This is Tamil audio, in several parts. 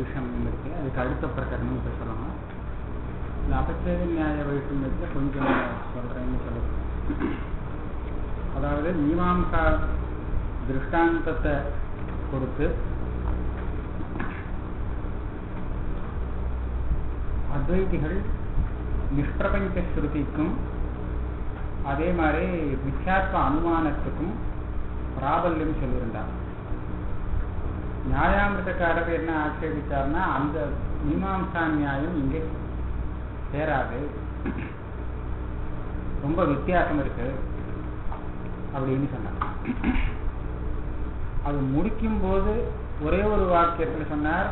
வைஷமியம் இருக்கு அதுக்கு அடுத்த பிரகரணம் இப்போ சொல்லணும் இந்த அபச்சேத நியாய வைஷமியத்தில் கொஞ்சம் சொல்கிறேன்னு சொல்லுவேன் அதாவது மீமாம்சா திருஷ்டாந்தத்தை கொடுத்து அத்வைதிகள் நிஷ்பிரபஞ்ச ஸ்ருதிக்கும் அதே மாதிரி மித்யாத்வ அனுமானத்துக்கும் பிராபல்யம் சொல்லியிருந்தார் நியாயாமிரதக்காரர் என்ன ஆட்சேபித்தார்னா அந்த மீமாம்சா நியாயம் இங்கே சேராது ரொம்ப வித்தியாசம் இருக்கு அப்படின்னு சொன்னார் அது முடிக்கும் போது ஒரே ஒரு வாக்கியத்துல சொன்னார்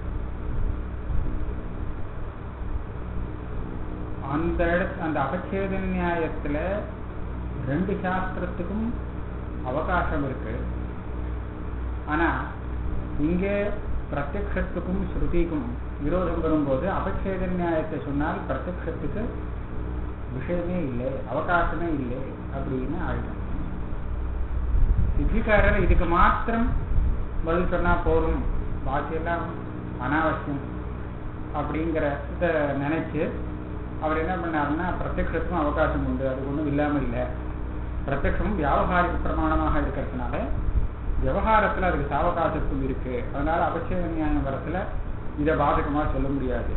அந்த இடத்து அந்த அபச்சேத நியாயத்துல ரெண்டு சாஸ்திரத்துக்கும் அவகாசம் இருக்கு ஆனா இங்கே பிரத்யக்ஷத்துக்கும் ஸ்ருதிக்கும் விரோதம் வரும்போது அபச்சேத நியாயத்தை சொன்னால் பிரத்யக்ஷத்துக்கு விஷயமே இல்லை அவகாசமே இல்லை அப்படின்னு ஆயிடும் சித்திக்காரர் இதுக்கு மாத்திரம் பதில் சொன்னா போதும் பாக்கியெல்லாம் அனாவசியம் அப்படிங்கிற இதை நினைச்சு அவர் என்ன பண்ணாருன்னா பிரத்யக்ஷத்துக்கும் அவகாசம் உண்டு அது ஒன்றும் இல்லாமல் இல்லை பிரத்யக்ஷமும் வியாபகாரிக பிரமாணமாக இருக்கிறதுனால விவகாரத்துல அதுக்கு சாவகாசத்துவம் இருக்கு அதனால அபட்சேத நியாயம் வரத்துல இதை பாதகமா சொல்ல முடியாது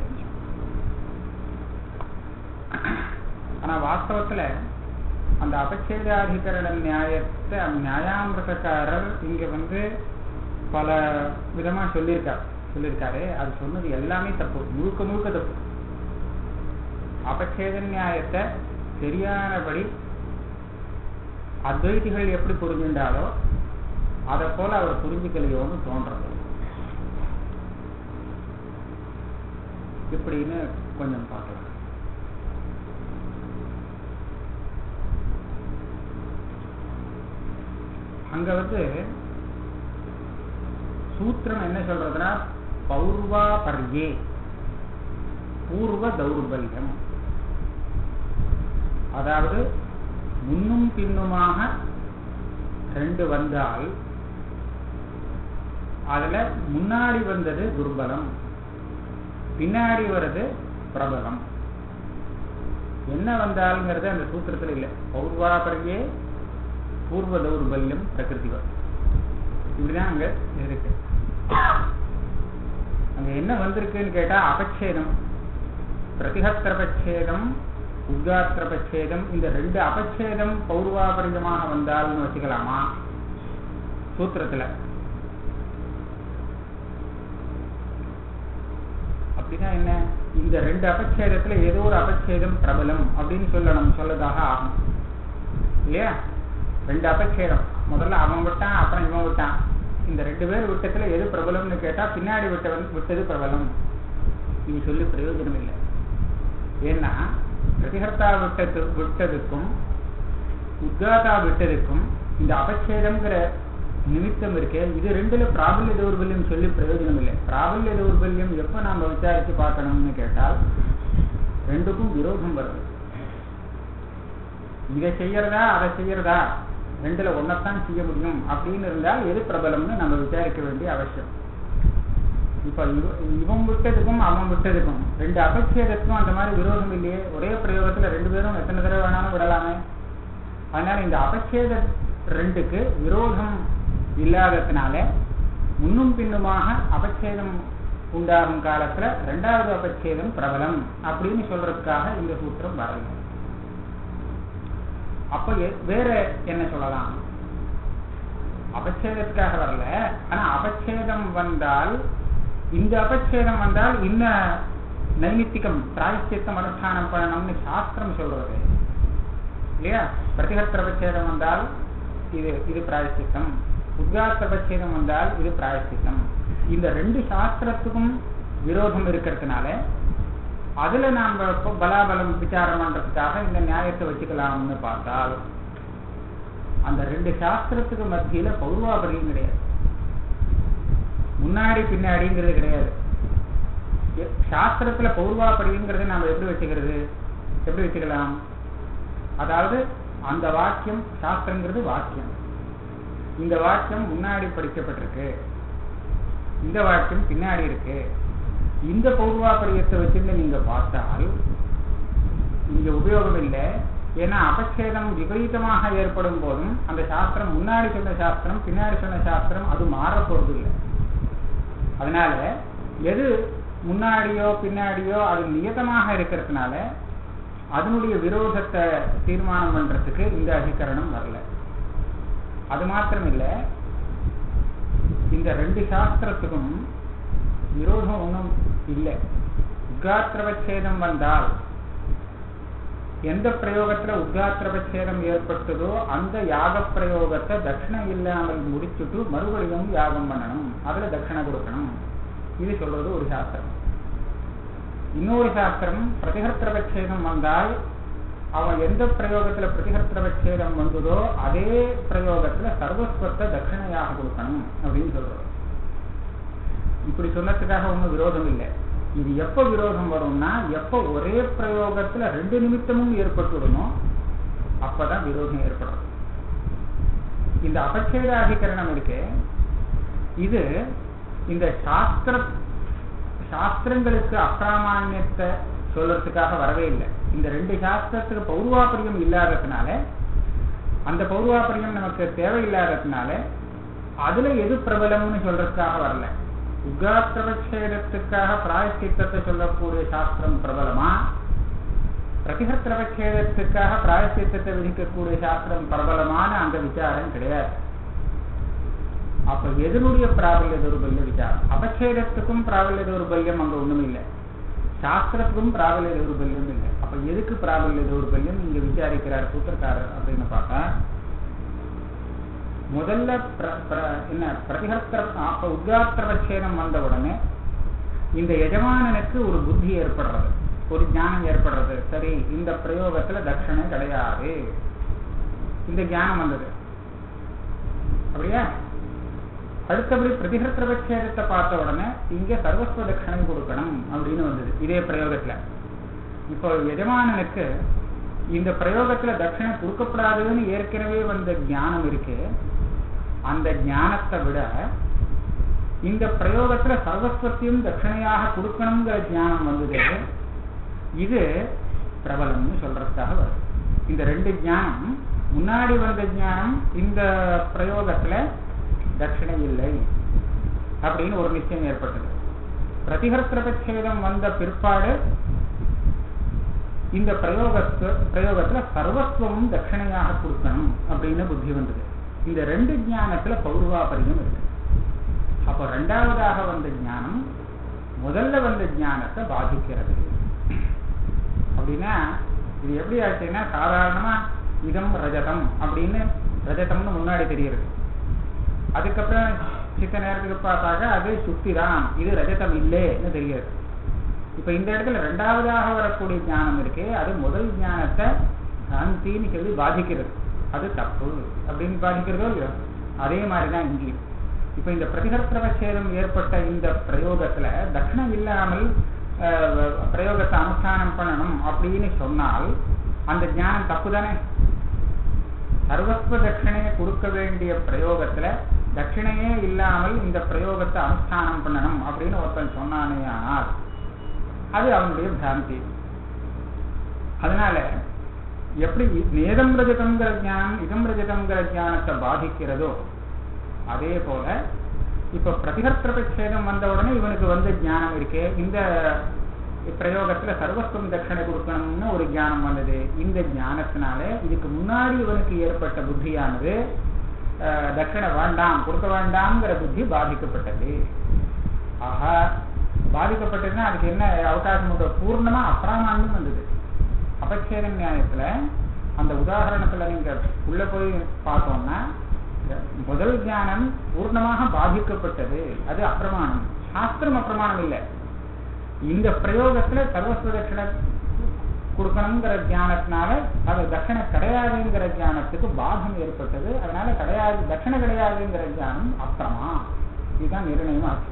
ஆனா வாஸ்தவத்துல அந்த அபச்சேதாதிகரண நியாயத்தை நியாயாமிரதக்காரர் இங்க வந்து பல விதமா சொல்லியிருக்கார் சொல்லியிருக்காரு அது சொன்னது எல்லாமே தப்பு முழுக்க முழுக்க தப்பு அபச்சேத நியாயத்தை சரியானபடி அத்வைதிகள் எப்படி புரிஞ்சுட்டாலோ அதை போல அவர் புரிஞ்சுக்கலையோன்னு தோன்றது இப்படின்னு கொஞ்சம் பார்க்கலாம் அங்க வந்து சூத்திரம் என்ன சொல்றதுன்னா பௌர்வா பர்யே பூர்வ தௌர்பல்யம் அதாவது முன்னும் பின்னுமாக ரெண்டு வந்தால் அதுல முன்னாடி வந்தது துர்பலம் பின்னாடி வர்றது பிரபலம் என்ன வந்தாலுங்கிறது அந்த சூத்திரத்துல இல்லை பௌர்வாபரியே பூர்வ தௌர்பல்யம் பிரகிருதி இப்படிதான் அங்க இருக்கு அங்க என்ன வந்திருக்குன்னு கேட்டா அபச்சேதம் பிரதிஹத்திரபச்சேதம் உத்காத்திரபச்சேதம் இந்த ரெண்டு அபச்சேதம் பௌர்வாபரிதமாக வந்தால்னு வச்சுக்கலாமா சூத்திரத்துல அப்படின்னா என்ன இந்த ரெண்டு அபச்சேதத்துல ஏதோ ஒரு அபச்சேதம் பிரபலம் அப்படின்னு சொல்லணும் சொல்லதாக ஆகும் இல்லையா ரெண்டு அபச்சேதம் முதல்ல அவன் விட்டான் அப்புறம் இவன் விட்டான் இந்த ரெண்டு பேர் விட்டத்துல எது பிரபலம்னு கேட்டா பின்னாடி விட்டவன் விட்டது பிரபலம் இது சொல்லி பிரயோஜனம் இல்லை ஏன்னா பிரதிகர்த்தா விட்டது விட்டதுக்கும் உத்காதா விட்டதுக்கும் இந்த அபச்சேதம்ங்கிற நிமித்தம் இருக்கு இது ரெண்டுல பிராபல்ய தௌர்பல்யம் சொல்லி பிரயோஜனம் இல்லை பிராபல்ய தௌர்பல்யம் எப்ப நாம விசாரிச்சு பார்க்கணும்னு கேட்டால் ரெண்டுக்கும் விரோதம் வருது இதை செய்யறதா அதை செய்யறதா ரெண்டுல ஒன்னத்தான் செய்ய முடியும் அப்படின்னு இருந்தால் எது பிரபலம்னு நம்ம விசாரிக்க வேண்டிய அவசியம் இப்ப இவன் விட்டதுக்கும் அவன் விட்டதுக்கும் ரெண்டு அபச்சேதத்துக்கும் அந்த மாதிரி விரோதம் இல்லையே ஒரே பிரயோகத்துல ரெண்டு பேரும் எத்தனை தடவை வேணாலும் விடலாமே அதனால இந்த அபச்சேத ரெண்டுக்கு விரோதம் இல்லாததுனால முன்னும் பின்னுமாக அபச்சேதம் உண்டாகும் காலத்துல ரெண்டாவது அபச்சேதம் பிரபலம் அப்படின்னு சொல்றதுக்காக இந்த சூத்திரம் வரல அப்ப வேற என்ன சொல்லலாம் அபச்சேதத்துக்காக வரல ஆனா அபச்சேதம் வந்தால் இந்த அபச்சேதம் வந்தால் இன்ன நைமித்திகம் பிராய்ச்சித்தம் அனுஷ்டானம் பண்ணணும்னு சாஸ்திரம் சொல்றது இல்லையா பிரதிகத்திரபச்சேதம் வந்தால் இது இது பிராயச்சித்தம் உத்காத்திரபச்சேதம் வந்தால் இது பிராயச்சித்தம் இந்த ரெண்டு சாஸ்திரத்துக்கும் விரோதம் இருக்கிறதுனால அதுல நாம பலாபலம் விசாரம் பண்றதுக்காக இந்த நியாயத்தை வச்சுக்கலாம்னு பார்த்தால் அந்த ரெண்டு சாஸ்திரத்துக்கு மத்தியில பௌர்வாபரியம் கிடையாது முன்னாடி பின்னாடிங்கிறது கிடையாது சாஸ்திரத்துல பௌர்வாபரிங்கிறத நாம எப்படி வச்சுக்கிறது எப்படி வச்சுக்கலாம் அதாவது அந்த வாக்கியம் சாஸ்திரங்கிறது வாக்கியம் இந்த வாக்கியம் முன்னாடி படிக்கப்பட்டிருக்கு இந்த வாக்கியம் பின்னாடி இருக்கு இந்த பௌர்வாபரியத்தை வச்சுட்டு நீங்க பார்த்தால் இங்க உபயோகம் இல்லை ஏன்னா அபச்சேதம் விபரீதமாக ஏற்படும் போதும் அந்த சாஸ்திரம் முன்னாடி சொன்ன சாஸ்திரம் பின்னாடி சொன்ன சாஸ்திரம் அது மாற போறது இல்லை அதனால எது முன்னாடியோ பின்னாடியோ அது நியதமாக இருக்கிறதுனால அதனுடைய விரோதத்தை தீர்மானம் பண்றதுக்கு இந்த அதிகரணம் வரல அது மாத்திரம் இல்ல இந்த ரெண்டு சாஸ்திரத்துக்கும் விரோதம் ஒன்றும் இல்லை உத்காத்திரவச்சேதம் வந்தால் எந்த பிரயோகத்துல உத்காத்திரவச்சேதம் ஏற்பட்டதோ அந்த யாக பிரயோகத்தை தட்சிணம் இல்லாமல் முடிச்சுட்டு மறுபடியும் யாகம் பண்ணணும் அதுல தட்சிணை கொடுக்கணும் இது சொல்றது ஒரு சாஸ்திரம் இன்னொரு சாஸ்திரம் பிரதிகர்த்திரவச்சேதம் வந்தால் அவன் எந்த பிரயோகத்துல பிரதிகர்த்திரவச்சேதம் வந்ததோ அதே பிரயோகத்துல சர்வஸ்வத்தை தட்சிணையாக கொடுக்கணும் அப்படின்னு சொல்றது இப்படி சொன்னதுக்காக ஒன்றும் விரோதம் இல்லை இது எப்ப விரோதம் வரும்னா எப்ப ஒரே பிரயோகத்துல ரெண்டு நிமித்தமும் ஏற்பட்டுடுமோ அப்பதான் விரோதம் ஏற்படும் இந்த அபச்சேதாதிகரணம் இருக்கு இது இந்த சாஸ்திர சாஸ்திரங்களுக்கு அப்பிராமான்யத்தை சொல்றதுக்காக வரவே இல்லை இந்த ரெண்டு சாஸ்திரத்துக்கு பௌர்வாபரியம் இல்லாததுனால அந்த பௌர்வாபரியம் நமக்கு தேவையில்லாததுனால அதுல எது பிரபலம்னு சொல்றதுக்காக வரல உகாத்திரவச்சேதத்துக்காக பிராயசித்தத்தை சொல்லக்கூடிய சாஸ்திரம் பிரபலமா பிரதிகத்திரவச்சேதத்துக்காக பிராயசித்தத்தை விதிக்கக்கூடிய சாஸ்திரம் பிரபலமான அந்த விசாரம் கிடையாது அப்ப எதனுடைய பிராபல்ய தௌர்பல்ய விசாரம் அபச்சேதத்துக்கும் பிராபல்ய தௌர்பல்யம் அங்க ஒண்ணும் இல்லை சாஸ்திரத்துக்கும் பிராபல்ய தௌர்பல்யம் இல்லை அப்ப எதுக்கு பிராபல்ய தௌர்பல்யம் இங்க விசாரிக்கிறார் சூத்திரக்காரர் அப்படின்னு பார்த்தா முதல்ல என்ன பிரதிகர்த்திர அப்ப உத்காத்திரவச்சேதம் வந்த உடனே இந்த எஜமானனுக்கு ஒரு புத்தி ஏற்படுறது ஒரு ஞானம் ஏற்படுறது சரி இந்த பிரயோகத்துல தட்சணை கிடையாது இந்த ஞானம் வந்தது அப்படியா அடுத்தபடி பிரதிகர்த்திரவச்சேதத்தை பார்த்த உடனே இங்க சர்வஸ்வ தட்சணை கொடுக்கணும் அப்படின்னு வந்தது இதே பிரயோகத்துல இப்போ எஜமானனுக்கு இந்த பிரயோகத்துல தட்சிணை கொடுக்கப்படாதுன்னு ஏற்கனவே வந்த ஞானம் இருக்கு அந்த ஞானத்தை விட இந்த பிரயோகத்துல சர்வஸ்வத்தையும் தட்சிணையாக கொடுக்கணுங்கிற ஞானம் வந்தது இது பிரபலம்னு சொல்றதுக்காக வருது இந்த ரெண்டு ஞானம் முன்னாடி வந்த ஞானம் இந்த பிரயோகத்துல தட்சிணை இல்லை அப்படின்னு ஒரு நிச்சயம் ஏற்பட்டது பிரதிகர்த்திரபட்சேதம் வந்த பிற்பாடு இந்த பிரயோகத்து பிரயோகத்துல சர்வஸ்வமும் தட்சிணையாக கொடுக்கணும் அப்படின்னு புத்தி வந்தது இந்த ரெண்டு ஞானத்துல பௌர்வாபரியம் இருக்கு அப்போ ரெண்டாவதாக வந்த ஞானம் முதல்ல வந்த ஞானத்தை பாதிக்கிறது அப்படின்னா இது எப்படி ஆச்சுன்னா சாதாரணமா இதம் ரஜதம் அப்படின்னு ரஜதம்னு முன்னாடி தெரியுது அதுக்கப்புறம் சித்த நேரத்துக்கு பார்த்தாக்க அது சுத்தி தான் இது ரஜதம் இல்லைன்னு தெரியாது இப்ப இந்த இடத்துல ரெண்டாவதாக வரக்கூடிய ஞானம் இருக்கு அது முதல் ஞானத்தை சாந்தின்னு சொல்லி பாதிக்கிறது அது தப்பு அப்படின்னு பாதிக்கிறதோ இல்லையோ அதே மாதிரிதான் இங்கேயும் இப்ப இந்த பிரதிகர்த்திரவச்சேதம் ஏற்பட்ட இந்த பிரயோகத்துல தட்சிணம் இல்லாமல் பிரயோகத்தை அனுஷ்டானம் பண்ணணும் அப்படின்னு சொன்னால் அந்த ஞானம் தப்பு தானே சர்வஸ்வ தட்சிணையை கொடுக்க வேண்டிய பிரயோகத்துல தட்சிணையே இல்லாமல் இந்த பிரயோகத்தை அனுஷ்டானம் பண்ணணும் அப்படின்னு ஒருத்தன் சொன்னானே ஆனால் அது அவனுடைய பிராந்தி அதனால எப்படி நேதம் ரஜதங்கிற ஞானம் இதம் ரஜதங்கிற ஞானத்தை பாதிக்கிறதோ அதே போல இப்ப பிரதிகர்த்திரபட்சேதம் வந்த உடனே இவனுக்கு வந்து ஞானம் இருக்கு இந்த பிரயோகத்துல சர்வஸ்வம் தட்சணை கொடுக்கணும்னு ஒரு ஞானம் வந்தது இந்த ஞானத்தினால இதுக்கு முன்னாடி இவனுக்கு ஏற்பட்ட புத்தியானது தட்சணை வேண்டாம் கொடுக்க வேண்டாம்ங்கிற புத்தி பாதிக்கப்பட்டது ஆஹா பாதிக்கப்பட்டதுன்னா அதுக்கு என்ன அவகாசம் உண்டு பூர்ணமா அப்பிராமான்யம் வந்தது அபச்சேத நியாயத்துல அந்த உதாரணத்துல நீங்க உள்ள போய் பார்த்தோம்னா முதல் ஞானம் பூர்ணமாக பாதிக்கப்பட்டது அது அப்பிரமாணம் சாஸ்திரம் அப்பிரமாணம் இல்லை இந்த பிரயோகத்துல சர்வஸ்வ தட்சணை கொடுக்கணுங்கிற ஞானத்தினால அது தட்சணை கிடையாதுங்கிற ஞானத்துக்கு பாதம் ஏற்பட்டது அதனால கிடையாது தட்சணை கிடையாதுங்கிற ஞானம் அப்புறமா இதுதான் நிர்ணயம் ஆச்சு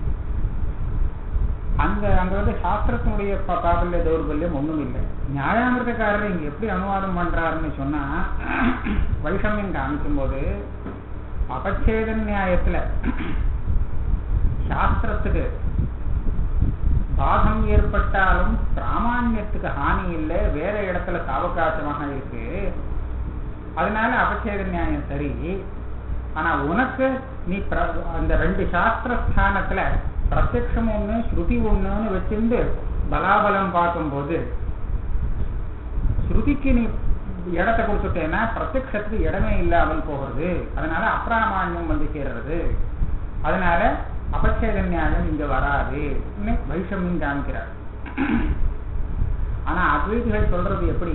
அங்க அங்க வந்து சாஸ்திரத்தினுடைய பாபல்ய தௌர்பல்யம் ஒண்ணும் இல்லை நியாயாமிரதக்காரர் இங்க எப்படி அனுவாதம் பண்றாருன்னு சொன்னா வைஷமியம் காமிக்கும் போது அபச்சேத நியாயத்துல சாஸ்திரத்துக்கு பாதம் ஏற்பட்டாலும் பிராமான்யத்துக்கு ஹானி இல்லை வேற இடத்துல சாவகாசமாக இருக்கு அதனால அபச்சேத நியாயம் சரி ஆனா உனக்கு நீ பிர- அந்த ரெண்டு சாஸ்திர ஸ்தானத்துல பிரத்யக்ஷம் ஒண்ணு ஸ்ருதி ஒண்ணுன்னு வச்சிருந்து பலாபலம் பார்க்கும்போது ஸ்ருதிக்கு நீ இடத்தை கொடுத்துட்டேன்னா பிரத்யக்ஷத்துக்கு இடமே இல்லாமல் போகிறது அதனால அப்பிராமான்யம் வந்து சேர்றது அதனால அபச்சேத நியாயம் இங்க வராது வைஷமியம் காமிக்கிறார் ஆனா அத்வைதிகள் சொல்றது எப்படி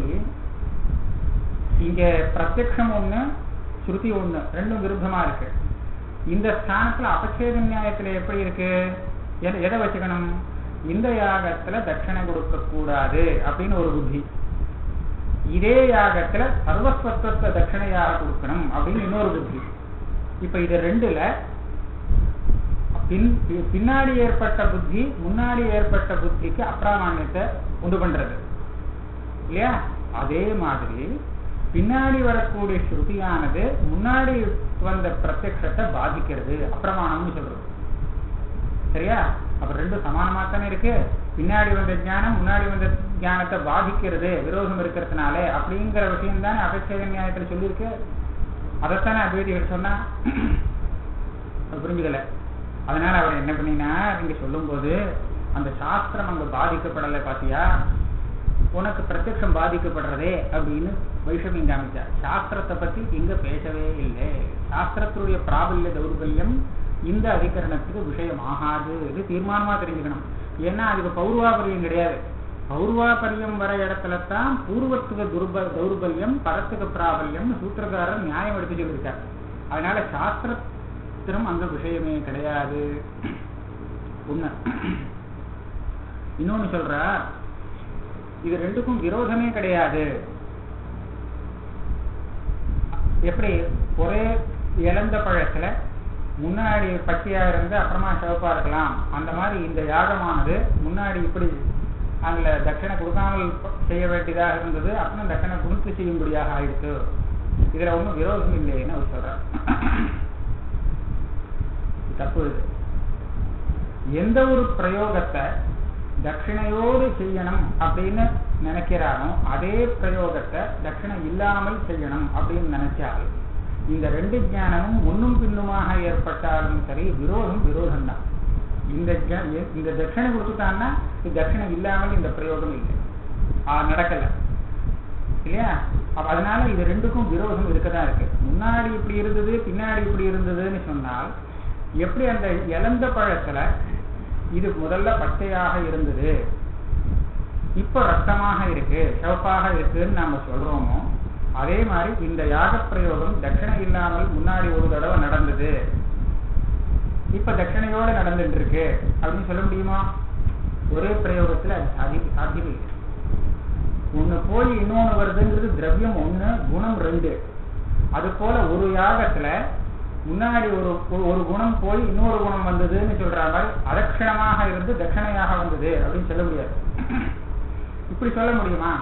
இங்க பிரத்யக்ஷம் ஒண்ணு ஸ்ருதி ஒண்ணு ரெண்டும் விருத்தமா இருக்கு இந்த ஸ்தானத்துல அபச்சேத நியாயத்துல எப்படி இருக்கு எதை- எதை வச்சுக்கணும் இந்த யாகத்துல தட்சணை கொடுக்க கூடாது அப்படின்னு ஒரு புத்தி இதே யாகத்துல சர்வஸ்வத்துவத்தை தட்சணையாக கொடுக்கணும் அப்படின்னு இன்னொரு புத்தி இப்ப இது ரெண்டுல பின் பி- பின்னாடி ஏற்பட்ட புத்தி முன்னாடி ஏற்பட்ட புத்திக்கு அப்பிராமான்யத்தை உண்டு பண்றது இல்லையா அதே மாதிரி பின்னாடி வரக்கூடிய ஸ்ருதியானது முன்னாடி வந்த பிரத்யக்ஷத்தை பாதிக்கிறது அப்பிரமாணம்னு சொல்றது சரியா அப்ப ரெண்டும் சமானமா தானே இருக்கு பின்னாடி வந்த ஞானம் முன்னாடி வந்த ஞானத்தை பாதிக்கிறது விரோதம் இருக்கிறதுனால அப்படிங்கிற விஷயம் தானே அபச்சேத நியாயத்துல சொல்லியிருக்கு அதைத்தானே அத்வைதிகள் சொன்னா அது புரிஞ்சுக்கல அதனால அவர் என்ன பண்ணினார் இங்க சொல்லும்போது அந்த சாஸ்திரம் அங்க பாதிக்கப்படலை பாத்தியா உனக்கு பிரத்யக்ஷம் பாதிக்கப்படுறதே அப்படின்னு வைஷமியம் காமிச்சார் சாஸ்திரத்தை பத்தி இங்க பேசவே இல்லை சாஸ்திரத்துடைய பிராபல்ய தௌர்பல்யம் இந்த அதிகரணத்துக்கு விஷயம் ஆகாது இது தீர்மானமா தெரிஞ்சுக்கணும் ஏன்னா அதுக்கு பௌர்வாபரியம் கிடையாது பௌர்வாபரியம் வர இடத்துல தான் பூர்வத்துவ துர்ப தௌர்பல்யம் பரத்துக்கு பிராபல்யம் சூத்திரக்காரர் நியாயம் எடுத்து சொல்லியிருக்கார் அதனால சாஸ்திரத்திலும் அங்க விஷயமே கிடையாது உண்மை இன்னொன்னு சொல்றார் இது ரெண்டுக்கும் விரோதமே கிடையாது எப்படி ஒரே இழந்த பழத்துல முன்னாடி பச்சையா இருந்து அப்புறமா சிவப்பா இருக்கலாம் அந்த மாதிரி இந்த யாகமானது முன்னாடி இப்படி அதுல தட்சணை கொடுக்காமல் செய்ய வேண்டியதாக இருந்தது அப்புறம் தட்சணை கொடுத்து செய்யும்படியாக ஆயிடுச்சு இதுல ஒண்ணும் விரோதம் இல்லைன்னு அவர் சொல்றார் இது தப்பு இது எந்த ஒரு பிரயோகத்தை தட்சிணையோடு செய்யணும் அப்படின்னு நினைக்கிறானோ அதே பிரயோகத்தை தட்சிணை இல்லாமல் செய்யணும் அப்படின்னு நினைச்சால் இந்த ரெண்டு ஞானமும் முன்னும் பின்னுமாக ஏற்பட்டாலும் சரி விரோதம் விரோதம் தான் இந்த ஜ- இந்த தட்சிணை கொடுத்துட்டான்னா இது தட்சிணை இல்லாமல் இந்த பிரயோகம் இல்லை ஆ, நடக்கல இல்லையா அப்ப அதனால இது ரெண்டுக்கும் விரோதம் இருக்கதான் இருக்கு முன்னாடி இப்படி இருந்தது பின்னாடி இப்படி இருந்ததுன்னு சொன்னால் எப்படி அந்த இழந்த பழத்துல இது முதல்ல பச்சையாக இருந்தது இப்ப ரத்தமாக இருக்கு சிவப்பாக இருக்குன்னு நாம சொல்றோமோ அதே மாதிரி இந்த யாக பிரயோகம் தட்சிணை இல்லாமல் முன்னாடி ஒரு தடவை நடந்தது இப்ப தட்சிணையோட நடந்துட்டு இருக்கு அப்படின்னு சொல்ல முடியுமா ஒரே பிரயோகத்துல அது சாதி- சாத்தியமே இல்லை ஒண்ணு போய் இன்னொன்னு வருதுங்கிறது திரவியம் ஒண்ணு குணம் ரெண்டு அது போல ஒரு யாகத்துல முன்னாடி ஒரு ஒரு- ஒரு குணம் போய் இன்னொரு குணம் வந்ததுன்னு சொல்ற மாதிரி அதட்சணமாக இருந்து தட்சணையாக வந்தது அப்படின்னு சொல்ல முடியாது இப்படி சொல்ல முடியுமா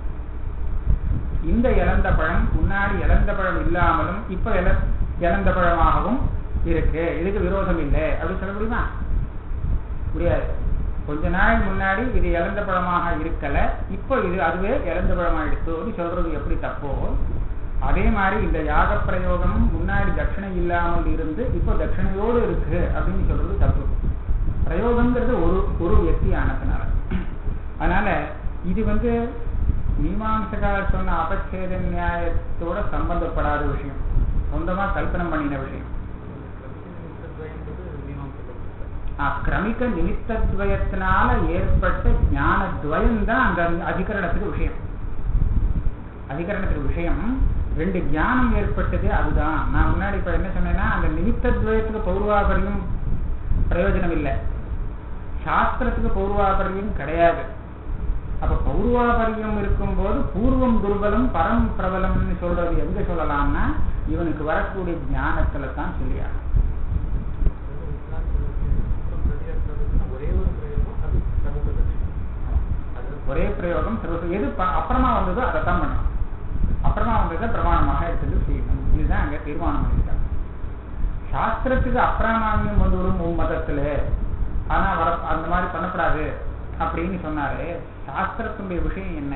இந்த இழந்த பழம் முன்னாடி இழந்த பழம் இல்லாமலும் இப்ப இழ இழந்த பழமாகவும் இருக்கு இதுக்கு விரோதம் இல்லை அப்படின்னு சொல்ல முடியுமா முடியாது கொஞ்ச நாள் முன்னாடி இது இழந்த பழமாக இருக்கல இப்போ இது அதுவே இழந்த பழமாயிடுச்சு சொல்றது எப்படி தப்போ அதே மாதிரி இந்த யாக பிரயோகம் முன்னாடி தட்சிணை இல்லாமல் இருந்து இப்போ தட்சிணையோடு இருக்கு அப்படின்னு சொல்றது தப்பு பிரயோகம்ங்கிறது ஒரு ஒரு వ్యక్తి ஆனதுனால அதனால இது வந்து மீமாம்சகார் சொன்ன அபச்சேத நியாயத்தோட சம்பந்தப்படாத விஷயம் சொந்தமா கல்பனை பண்ணின விஷயம் ஆ, கிரமிக நிமித்தத்வயத்தினால ஏற்பட்ட ஞானத்வயம் தான் அந்த அதிகரணத்துக்கு விஷயம் அதிகரணத்துக்கு விஷயம் ரெண்டு ஞானம் ஏற்பட்டது அதுதான் நான் முன்னாடி இப்ப என்ன சொன்னேன்னா அந்த நிமித்தத்வயத்துக்கு பௌர்வாபரியம் பிரயோஜனம் இல்லை சாஸ்திரத்துக்கு பௌர்வாபரியம் கிடையாது அப்ப பௌர்வாபரியம் இருக்கும்போது பூர்வம் துர்பலம் பரம் பிரபலம்னு சொல்றது எங்க சொல்லலாம்னா இவனுக்கு வரக்கூடிய ஞானத்துல தான் சொல்லியா ஒரே ஒரு பிரயோகம் அது சமூக தட்சணை அது ஒரே பிரயோகம் சர்வ எது ப- அப்புறமா வந்ததோ அதை தான் பண்ணணும் அப்புறமா வந்ததை பிரமாணமாக எடுத்துட்டு செய்யணும் இதுதான் அங்க தீர்மானம் பண்ணிருக்காங்க சாஸ்திரத்துக்கு அப்பிராமான்யம் வந்துவிடும் உன் மதத்துல ஆனா வர அந்த மாதிரி பண்ணக்கூடாது அப்படின்னு சொன்னாரு சாஸ்திரத்தினுடைய விஷயம் என்ன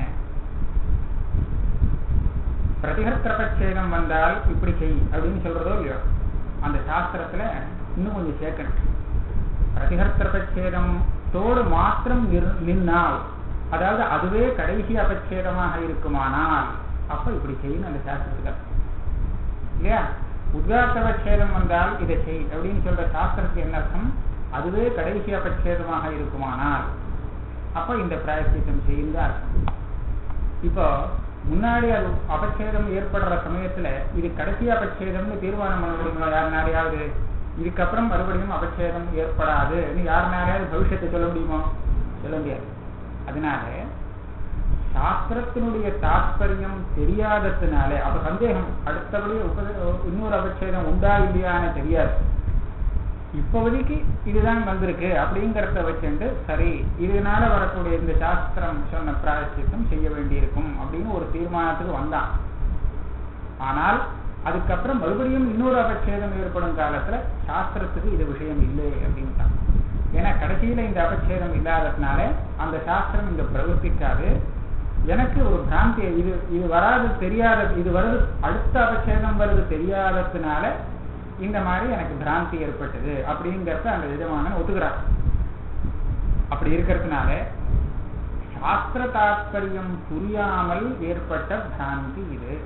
பிரதிகர்த்தபட்சேதம் வந்தால் இப்படி செய் அப்படின்னு சொல்றதோ இல்லையோ அந்த சாஸ்திரத்துல இன்னும் கொஞ்சம் சேர்க்கணும் பிரதிகர்த்தபட்சேதம் தோடு மாத்திரம் நிர்- நின்னால் அதாவது அதுவே கடைசி அபச்சேதமாக இருக்குமானால் அப்ப இப்படி செய்யணும் அந்த சாஸ்திரத்துக்கு அர்த்தம். இல்லையா உத்காத்தவச்சேதம் வந்தால் இதை செய் அப்படின்னு சொல்ற சாஸ்திரத்துக்கு என்ன அர்த்தம் அதுவே கடைசி அபச்சேதமாக இருக்குமானால் அப்ப இந்த பிராயசித்தம் செய்யுங்க அர்த்தம் இப்போ முன்னாடி அது அபச்சேதம் ஏற்படுற சமயத்துல இது கடைசி அபச்சேதம்னு தீர்மானம் பண்ண முடியுமா யாருனாலையாவது இதுக்கப்புறம் மறுபடியும் அபச்சேதம் ஏற்படாதுன்னு யாருனாலையாவது பவிஷ்யத்தை சொல்ல முடியுமா சொல்ல முடியாது அதனால சாஸ்திரத்தினுடைய தாற்பயம் தெரியாததுனாலே அப்ப சந்தேகம் அடுத்தபடி உப- இன்னொரு அபச்சேதம் உண்டா இல்லையான்னு தெரியாது இப்போதைக்கு இதுதான் வந்திருக்கு அப்படிங்கிறத வச்சுட்டு சரி இதனால வரக்கூடிய இந்த சாஸ்திரம் சொன்ன பிராயச்சித்தம் செய்ய வேண்டியிருக்கும் அப்படின்னு ஒரு தீர்மானத்துக்கு வந்தான் ஆனால் அதுக்கப்புறம் மறுபடியும் இன்னொரு அபச்சேதம் ஏற்படும் காலத்துல சாஸ்திரத்துக்கு இது விஷயம் இல்லை அப்படின்ட்டான் ஏன்னா கடைசியில இந்த அபச்சேதம் இல்லாததுனால அந்த சாஸ்திரம் இந்த பிரவர்த்திக்காது எனக்கு ஒரு பிராந்தி இது இது வராது தெரியாத இது வருது அடுத்த அபச்சேதம் வருது தெரியாததுனால இந்த மாதிரி எனக்கு பிராந்தி ஏற்பட்டது அப்படிங்கறத அந்த எஜமானன் ஒத்துக்கிறார் அப்படி இருக்கிறதுனால சாஸ்திர தாத்பரியம் புரியாமல் ஏற்பட்ட பிராந்தி இது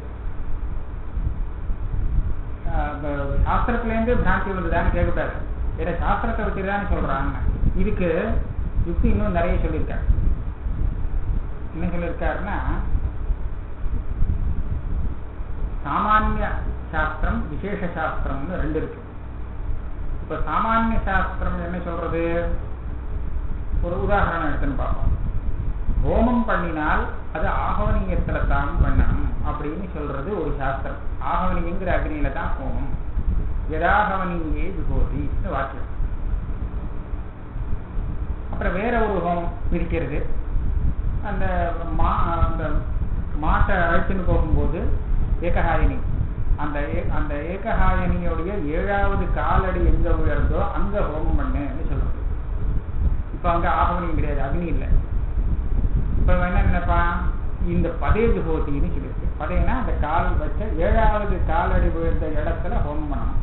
ஆஹ் ப- சாஸ்திரத்திலேருந்து பிராந்தி வந்ததான்னு கேட்கக்கூடாது ஏன்னா சாஸ்திரத்தை வச்சுதான் சொல்றாங்க இதுக்கு யுக்தி இன்னும் நிறைய சொல்லியிருக்காரு என்ன சொல்லியிருக்காருன்னா சாமானிய சாஸ்திரம் விசேஷ சாஸ்திரம்னு ரெண்டு இருக்கு இப்ப சாமானிய சாஸ்திரம் என்ன சொல்றது ஒரு உதாரணம் எடுத்துன்னு பார்ப்போம் ஹோமம் பண்ணினால் அது ஆகவனியத்துல தான் பண்ணணும் அப்படின்னு சொல்றது ஒரு சாஸ்திரம் ஆகவனியங்கிற அக்னியில தான் ஹோமம் எதாகவனியே விபோதி வாக்கியம் அப்புறம் வேற ஒரு ஹோமம் இருக்கிறது அந்த மா அந்த மாட்டை அழைச்சின்னு போகும்போது ஏகஹாயினி அந்த ஏ- அந்த ஏகஹாயனியோடைய ஏழாவது காலடி எங்க விழுறதோ அங்க ஹோமம் பண்ணுன்னு சொல்றது இப்ப அங்க ஆகவனியம் கிடையாது அக்னி இல்லை இப்ப இவன் என்ன நினைப்பான் இந்த பதேஜ் ஹோத்தின்னு சொல்லியிருக்கு பதைனா அந்த கால் வச்ச ஏழாவது காலடி விழுந்த இடத்துல ஹோமம் பண்ணணும்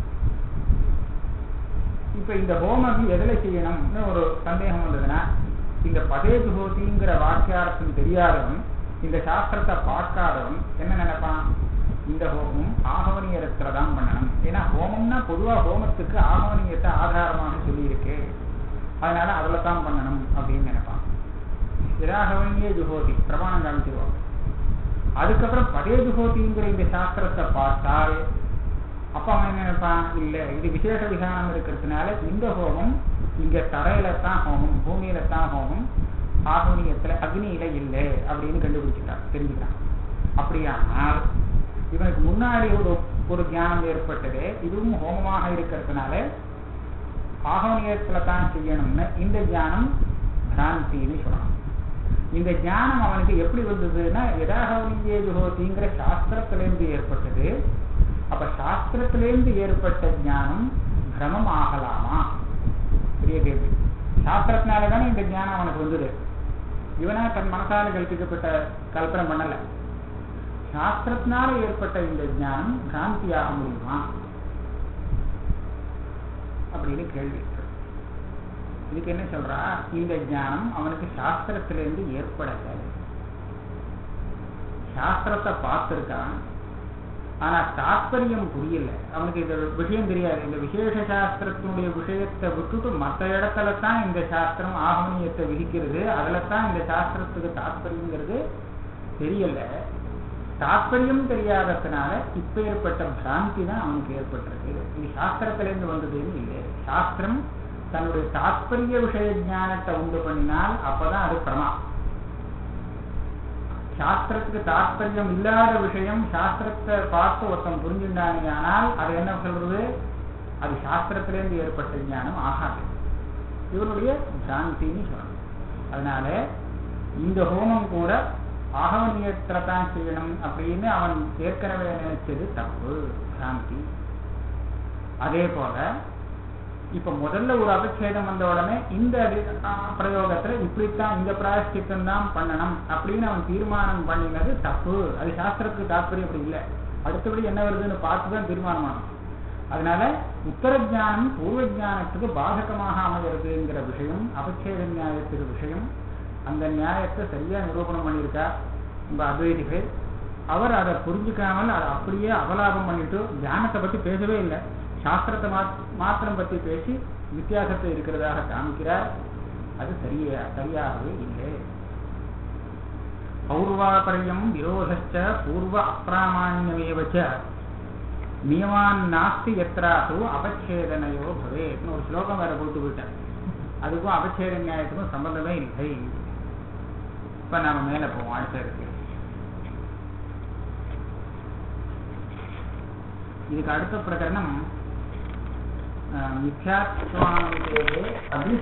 இப்ப இந்த ஹோமம் எதுல செய்யணும்னு ஒரு சந்தேகம் வந்ததுன்னா இந்த பதேஜ் ஹோதிங்கிற வாக்கியார்த்தம் தெரியாதவன் இந்த சாஸ்திரத்தை பார்க்காதவன் என்ன நினைப்பான் இந்த ஹோமம் ஆகவனியத்துல தான் பண்ணணும் ஏன்னா ஹோமம்னா பொதுவா ஹோமத்துக்கு ஆகவனியத்தை ஆதாரமாக சொல்லியிருக்கு அதனால அதுல தான் பண்ணணும் அப்படின்னு நினைப்பான் விராகவனியே ஜுஹோதி பிரமாணம் காமிச்சிருவாங்க அதுக்கப்புறம் பதே ஜுஹோதிங்கிற இந்த சாஸ்திரத்தை பார்த்தால் அப்ப அவன் என்ன நினைப்பான் இல்ல இது விசேஷ விதானம் இருக்கிறதுனால இந்த ஹோமம் இங்க தரையில தான் ஹோமம் பூமியில தான் ஹோமம் ஆகவனியத்துல அக்னியில இல்லை அப்படின்னு கண்டுபிடிச்சிட்டான் தெரிஞ்சுட்டான் அப்படியானால் இவனுக்கு முன்னாடி ஒரு ஒரு ஞானம் ஏற்பட்டது இதுவும் ஹோமமாக இருக்கிறதுனால ஆகவனியத்துல தான் செய்யணும்னு இந்த ஞானம் பிராந்தின்னு சொல்லணும் இந்த ஞானம் அவனுக்கு எப்படி வந்ததுன்னா எதாகவனியே ஜுகோதிங்கிற சாஸ்திரத்திலிருந்து ஏற்பட்டது அப்ப சாஸ்திரத்திலிருந்து ஏற்பட்ட ஞானம் பிரமம் ஆகலாமா பெரிய கேள்வி சாஸ்திரத்தினால தானே இந்த ஞானம் அவனுக்கு வந்தது இவனா தன் மனசால கல்பிக்கப்பட்ட கல்பனை பண்ணல சாஸ்திரத்தினால ஏற்பட்ட இந்த ஞானம் பிராந்தியாக முடியுமா அப்படின்னு கேள்வி இருக்கு. இதுக்கு என்ன சொல்றா இந்த ஞானம் அவனுக்கு சாஸ்திரத்திலிருந்து ஏற்படல சாஸ்திரத்தை பார்த்திருக்கான் ஆனா தாத்பரியம் புரியல அவனுக்கு இந்த விஷயம் தெரியாது இந்த விசேஷ சாஸ்திரத்தினுடைய விஷயத்தை விட்டுட்டு மற்ற இடத்துல தான் இந்த சாஸ்திரம் ஆகமனியத்தை விதிக்கிறது அதுல தான் இந்த சாஸ்திரத்துக்கு தாத்பரியங்கிறது தெரியல தாத்பரியம் தெரியாததுனால இப்ப ஏற்பட்ட பிராந்தி தான் அவனுக்கு ஏற்பட்டிருக்கு இது சாஸ்திரத்திலிருந்து வந்ததுன்னு இல்லை சாஸ்திரம் தன்னுடைய தாத்பரிய விஷய ஞானத்தை உண்டு பண்ணினால் அப்பதான் அது பிரமா சாஸ்திரத்துக்கு தாத்பரியம் இல்லாத விஷயம் சாஸ்திரத்தை பார்த்து ஒருத்தன் புரிஞ்சுட்டானே ஆனால் அது என்ன சொல்றது அது சாஸ்திரத்திலிருந்து ஏற்பட்ட ஞானம் ஆகாது இவனுடைய பிராந்தின்னு சொல்லணும் அதனால இந்த ஹோமம் கூட ஆகவனியத்துல தான் செய்யணும் அப்படின்னு அவன் ஏற்கனவே நினைச்சது தப்பு பிராந்தி அதே போல இப்ப முதல்ல ஒரு அபச்சேதம் வந்த உடனே இந்த அடி- ஆ, பிரயோகத்துல இப்படித்தான் இந்த பிராயஷ்டித்தம் தான் பண்ணணும் அப்படின்னு அவன் தீர்மானம் பண்ணினது தப்பு அது சாஸ்திரத்துக்கு தாற்பயம் அப்படி இல்லை அடுத்தபடி என்ன வருதுன்னு பார்த்து தான் தீர்மானமாகும் அதனால உத்தர ஞானம் பூர்வ ஞானத்துக்கு பாதகமாக அமைகிறதுங்கிற விஷயம் அபச்சேத நியாயத்துக்கு விஷயம் அந்த நியாயத்தை சரியா நிரூபணம் பண்ணியிருக்கா இந்த அத்வைதிகள் அவர் அதை புரிஞ்சுக்காமல் அதை அப்படியே அபலாபம் பண்ணிட்டு ஞானத்தை பத்தி பேசவே இல்லை சாஸ்திரத்தை மாத்- மாத்திரம் பத்தி பேசி வித்தியாசத்தை இருக்கிறதாக காமிக்கிறார் அது சரியா சரியாகவே இல்லை பௌர்வாபரியம் விரோதச்ச பூர்வ அப்பிராமான்யமேவச்ச நியமான் நாஸ்தி எத்ராசு அபச்சேதனையோ பவேத்னு ஒரு ஸ்லோகம் வேற கொடுத்து விட்டேன் அதுக்கும் அபச்சேத நியாயத்துக்கும் சம்பந்தமே இல்லை இப்ப நாம மேல போவோம் அடுத்த இருக்கு இதுக்கு அடுத்த பிரகரணம் மித்யாத்வானுதேகே அபி